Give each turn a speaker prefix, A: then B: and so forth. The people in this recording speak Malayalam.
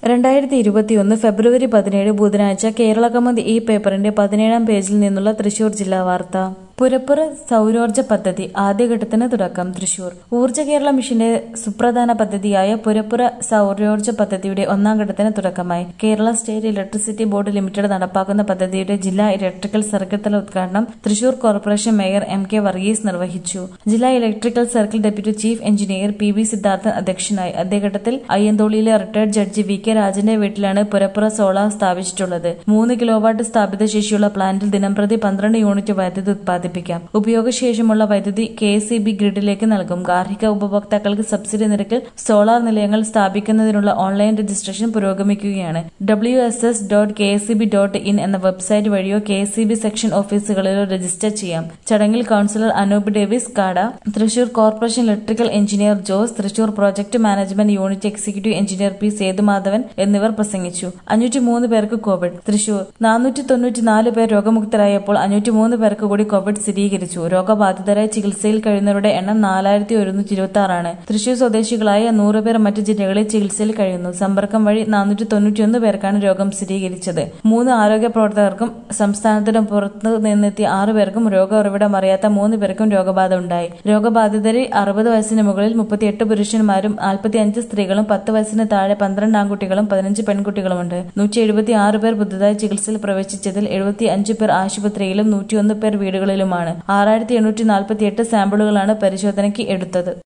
A: രണ്ടായിരത്തി ഇരുപത്തിയൊന്ന് ഫെബ്രുവരി പതിനേഴ് ബുധനാഴ്ച കേരളകൗമുദി ഈ പേപ്പറിന്റെ പതിനേഴാം പേജിൽ നിന്നുള്ള തൃശൂർ ജില്ലാ വാർത്ത പുരപ്പുറ സൗരോർജ്ജ പദ്ധതി ആദ്യഘട്ടത്തിന് തുടക്കം തൃശൂർ ഊർജ്ജ കേരള മിഷന്റെ സുപ്രധാന പദ്ധതിയായ പുരപ്പുറ സൗരോർജ്ജ പദ്ധതിയുടെ ഒന്നാം ഘട്ടത്തിന് തുടക്കമായി Kerala state electricity board limited നടപ്പാക്കുന്ന പദ്ധതിയുടെ ജില്ലാ ഇലക്ട്രിക്കൽ സർക്കിൾ തല ഉദ്ഘാടനം Thrissur corporation mayor M K Varghese നിർവഹിച്ചു ജില്ലാ electrical circle deputy chief engineer P V Sidharthan അധ്യക്ഷനായി ആദ്യഘട്ടത്തിൽ അയ്യന്തോളിയിലെ റിട്ടയർഡ് ജഡ്ജി വി കെ രാജന്റെ വീട്ടിലാണ് പുരപ്പുറ സോളാർ സ്ഥാപിച്ചിട്ടുള്ളത് മൂന്ന് കിലോവാട്ട് സ്ഥാപിത ശേഷിയുള്ള പ്ലാന്റിൽ ദിനംപ്രതി പന്ത്രണ്ട് യൂണിറ്റ് വൈദ്യുതി ഉത്പാദിപ്പിക്കാം ഉപയോഗശേഷമുള്ള വൈദ്യുതി കെ എസ് ബി ഗ്രിഡിലേക്ക് നൽകും ഗാർഹിക ഉപഭോക്താക്കൾക്ക് സബ്സിഡി നിരക്കിൽ സോളാർ നിലയങ്ങൾ സ്ഥാപിക്കുന്നതിനുള്ള ഓൺലൈൻ രജിസ്ട്രേഷൻ പുരോഗമിക്കുകയാണ് W S S dot K S B dot in എന്ന വെബ്സൈറ്റ് വഴിയോ കെ എസ് ബി സെക്ഷൻ ഓഫീസുകളിലോ രജിസ്റ്റർ ചെയ്യാം ചടങ്ങിൽ councillor Anoop Davis Kada Thrissur corporation electrical engineer Jose Thrissur project management unit executive engineer P Sethumadhavan എന്നിവർ പ്രസംഗിച്ചു അഞ്ഞൂറ്റി മൂന്ന് പേർക്ക് കോവിഡ് തൃശൂർ നാനൂറ്റി തൊണ്ണൂറ്റിനാല് പേർ രോഗമുക്തരായപ്പോൾ അഞ്ഞൂറ്റി മൂന്ന് പേർക്ക് കൂടി കോവിഡ് സ്ഥിരീകരിച്ചു രോഗബാധിതരായി ചികിത്സയിൽ കഴിയുന്നവരുടെ എണ്ണം നാലായിരത്തി ഒരുന്നൂറ്റി ഇരുപത്തി ആറാണ് തൃശൂർ സ്വദേശികളായ നൂറ് പേർ മറ്റു ജില്ലകളിൽ ചികിത്സയിൽ കഴിയുന്നു സമ്പർക്കം വഴി നാനൂറ്റി തൊണ്ണൂറ്റിയൊന്ന് പേർക്കാണ് രോഗം സ്ഥിരീകരിച്ചത് മൂന്ന് ആരോഗ്യ പ്രവർത്തകർക്കും സംസ്ഥാനത്തിന് പുറത്തു നിന്നെത്തിയ ആറു പേർക്കും രോഗ ഉറവിടം അറിയാത്ത മൂന്ന് പേർക്കും രോഗബാധ ഉണ്ടായി രോഗബാധിതരിൽ അറുപത് വയസ്സിന് മുകളിൽ മുപ്പത്തിയെട്ട് പുരുഷന്മാരും നാൽപ്പത്തി അഞ്ച് സ്ത്രീകളും പത്ത് വയസ്സിന് താഴെ പന്ത്രണ്ട് ആൺകുട്ടികളും പതിനഞ്ച് പെൺകുട്ടികളുമുണ്ട് നൂറ്റി എഴുപത്തി ആറ് പേർ പുതുതായി ചികിത്സയിൽ പ്രവേശിച്ചതിൽ എഴുപത്തി അഞ്ച് പേർ ആശുപത്രിയിലും നൂറ്റിയൊന്ന് പേർ വീടുകളിലുമാണ് ആറായിരത്തി എണ്ണൂറ്റി നാൽപ്പത്തി എട്ട് സാമ്പിളുകളാണ് പരിശോധനയ്ക്ക് എടുത്തത്